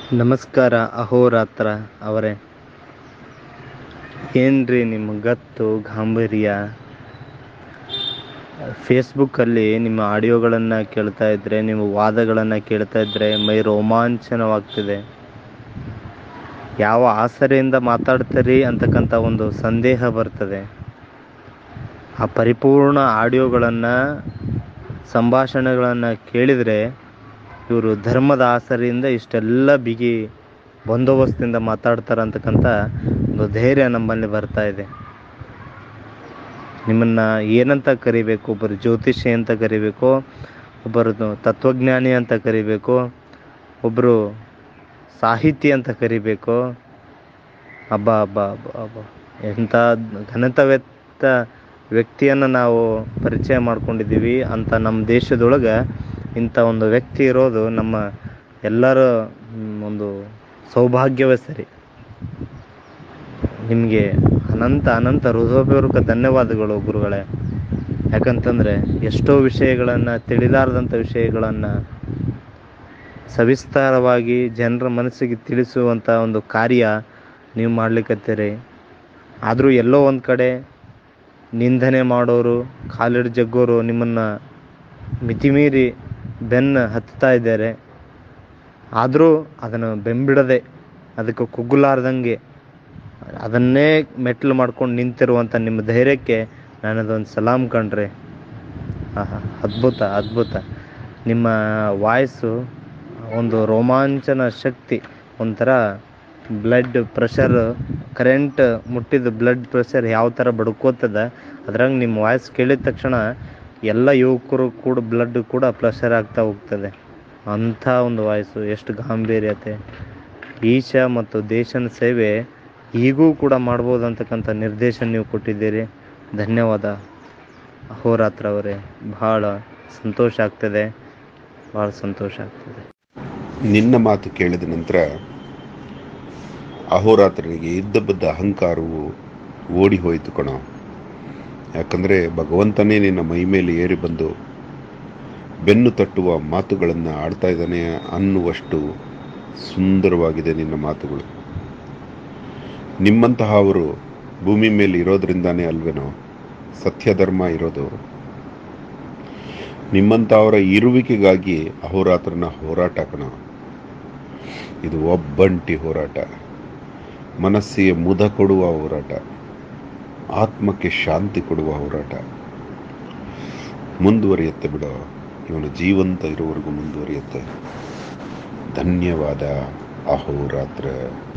ನಮಸ್ಕಾರ ಅಹೋರಾತ್ರ ಅವರೇ ಏನ್ರಿ ನಿಮ್ಮ ಗತ್ತು ಗಾಂಭೀರ್ಯ ಫೇಸ್ಬುಕ್ಕಲ್ಲಿ ನಿಮ್ಮ ಆಡಿಯೋಗಳನ್ನು ಕೇಳ್ತಾ ಇದ್ದರೆ ನಿಮ್ಮ ವಾದಗಳನ್ನು ಕೇಳ್ತಾ ಇದ್ದರೆ ಮೈ ರೋಮಾಂಚನವಾಗ್ತಿದೆ ಯಾವ ಆಸರೆಯಿಂದ ಮಾತಾಡ್ತೀರಿ ಅಂತಕ್ಕಂಥ ಒಂದು ಸಂದೇಹ ಬರ್ತದೆ ಆ ಪರಿಪೂರ್ಣ ಆಡಿಯೋಗಳನ್ನು ಸಂಭಾಷಣೆಗಳನ್ನು ಕೇಳಿದರೆ ಇವರು ಧರ್ಮದ ಆಸರೆಯಿಂದ ಇಷ್ಟೆಲ್ಲ ಬಿಗಿ ಬಂದೋಬಸ್ತಿಂದ ಮಾತಾಡ್ತಾರೆ ಅಂತಕ್ಕಂಥ ಒಂದು ಧೈರ್ಯ ನಮ್ಮಲ್ಲಿ ಬರ್ತಾ ಇದೆ ನಿಮ್ಮನ್ನು ಏನಂತ ಕರಿಬೇಕು ಒಬ್ಬರು ಜ್ಯೋತಿಷಿ ಅಂತ ಕರಿಬೇಕು ಒಬ್ಬರು ತತ್ವಜ್ಞಾನಿ ಅಂತ ಕರಿಬೇಕು ಒಬ್ಬರು ಸಾಹಿತಿ ಅಂತ ಕರಿಬೇಕು ಹಬ್ಬ ಹಬ್ಬ ಹಬ್ಬ ಹಬ್ಬ ಎಂಥ ಘನತವೆತ್ತ ವ್ಯಕ್ತಿಯನ್ನು ನಾವು ಪರಿಚಯ ಮಾಡ್ಕೊಂಡಿದ್ದೀವಿ ಅಂತ ನಮ್ಮ ದೇಶದೊಳಗೆ ಇಂಥ ಒಂದು ವ್ಯಕ್ತಿ ಇರೋದು ನಮ್ಮ ಎಲ್ಲರ ಮ್, ಒಂದು ಸೌಭಾಗ್ಯವೇ ಸರಿ ನಿಮಗೆ ಅನಂತ ಅನಂತ ಹೃದಯಪೂರ್ವಕ ಧನ್ಯವಾದಗಳು ಗುರುಗಳೇ ಯಾಕಂತಂದರೆ ಎಷ್ಟೋ ವಿಷಯಗಳನ್ನು ತಿಳಿಲಾರದಂಥ ವಿಷಯಗಳನ್ನು ಸವಿಸ್ತಾರವಾಗಿ ಜನರ ಮನಸ್ಸಿಗೆ ತಿಳಿಸುವಂಥ ಒಂದು ಕಾರ್ಯ ನೀವು ಮಾಡ್ಲಿಕ್ಕತ್ತೀರಿ ಆದರೂ ಎಲ್ಲೋ ಒಂದು ಕಡೆ ನಿಂದನೆ ಮಾಡೋರು ಕಾಲಿಡ್ ಜಗ್ಗೋರು ನಿಮ್ಮನ್ನು ಮಿತಿಮೀರಿ ಬೆನ್ನು ಹತ್ತಾ ಇದ್ದಾರೆ ಆದರೂ ಅದನ್ನು ಬೆಂಬಿಡದೆ ಅದಕ್ಕೆ ಕುಗ್ಗಲಾರ್ದಂಗೆ ಅದನ್ನೇ ಮೆಟ್ಲು ಮಾಡ್ಕೊಂಡು ನಿಂತಿರುವಂಥ ನಿಮ್ಮ ಧೈರ್ಯಕ್ಕೆ ನಾನದೊಂದು ಸಲಾಮ್ ಕಂಡ್ರೆ ಆಹಾ ಅದ್ಭುತ ಅದ್ಭುತ ನಿಮ್ಮ ವಾಯ್ಸು ಒಂದು ರೋಮಾಂಚನ ಶಕ್ತಿ ಒಂಥರ ಬ್ಲಡ್ ಪ್ರೆಷರ್ ಕರೆಂಟ್ ಮುಟ್ಟಿದ ಬ್ಲಡ್ ಪ್ರೆಷರ್ ಯಾವ ಥರ ಬಡ್ಕೋತದ ಅದ್ರಾಗ ನಿಮ್ಮ ವಾಯ್ಸ್ ಕೇಳಿದ ತಕ್ಷಣ ಎಲ್ಲ ಯುವಕರು ಕೂಡ ಬ್ಲಡ್ ಕೂಡ ಪ್ರೆಷರ್ ಆಗ್ತಾ ಹೋಗ್ತದೆ ಅಂಥ ಒಂದು ವಾಯ್ಸು ಎಷ್ಟು ಗಾಂಭೀರ್ಯತೆ ಈಶ ಮತ್ತು ದೇಶನ ಸೇವೆ ಈಗೂ ಕೂಡ ಮಾಡ್ಬೋದು ಅಂತಕ್ಕಂಥ ನಿರ್ದೇಶನ ನೀವು ಕೊಟ್ಟಿದ್ದೀರಿ ಧನ್ಯವಾದ ಅಹೋರಾತ್ರ ಅವರೇ ಭಾಳ ಸಂತೋಷ ಆಗ್ತದೆ ಭಾಳ ಸಂತೋಷ ಆಗ್ತದೆ ನಿನ್ನ ಮಾತು ಕೇಳಿದ ನಂತರ ಅಹೋರಾತ್ರನಿಗೆ ಇದ್ದ ಬದ್ದ ಅಹಂಕಾರವು ಓಡಿ ಹೋಯಿತು ಕಣೋ ಯಾಕಂದರೆ ಭಗವಂತನೇ ನಿನ್ನ ಮೈ ಮೇಲೆ ಏರಿ ಬಂದು ಬೆನ್ನು ತಟ್ಟುವ ಮಾತುಗಳನ್ನು ಆಡ್ತಾ ಇದ್ದಾನೆ ಅನ್ನುವಷ್ಟು ಸುಂದರವಾಗಿದೆ ನಿನ್ನ ಮಾತುಗಳು ನಿಮ್ಮಂತಹ ಅವರು ಭೂಮಿ ಮೇಲೆ ಇರೋದ್ರಿಂದಾನೇ ಅಲ್ವೇನೋ ಸತ್ಯ ಧರ್ಮ ಇರೋದು ನಿಮ್ಮಂಥವರ ಇರುವಿಕೆಗಾಗಿ ಅಹೋರಾತ್ರನ ಹೋರಾಟ ಕಣ ಇದು ಒಬ್ಬಂಟಿ ಹೋರಾಟ ಮನಸ್ಸಿಗೆ ಮುದ ಕೊಡುವ ಹೋರಾಟ ಆತ್ಮಕ್ಕೆ ಶಾಂತಿ ಕೊಡುವ ಹೋರಾಟ ಮುಂದುವರಿಯುತ್ತೆ ಬಿಡೋ ಇವನು ಜೀವಂತ ಇರುವವರೆಗೂ ಮುಂದುವರಿಯುತ್ತೆ ಧನ್ಯವಾದ ಅಹೋರಾತ್ರ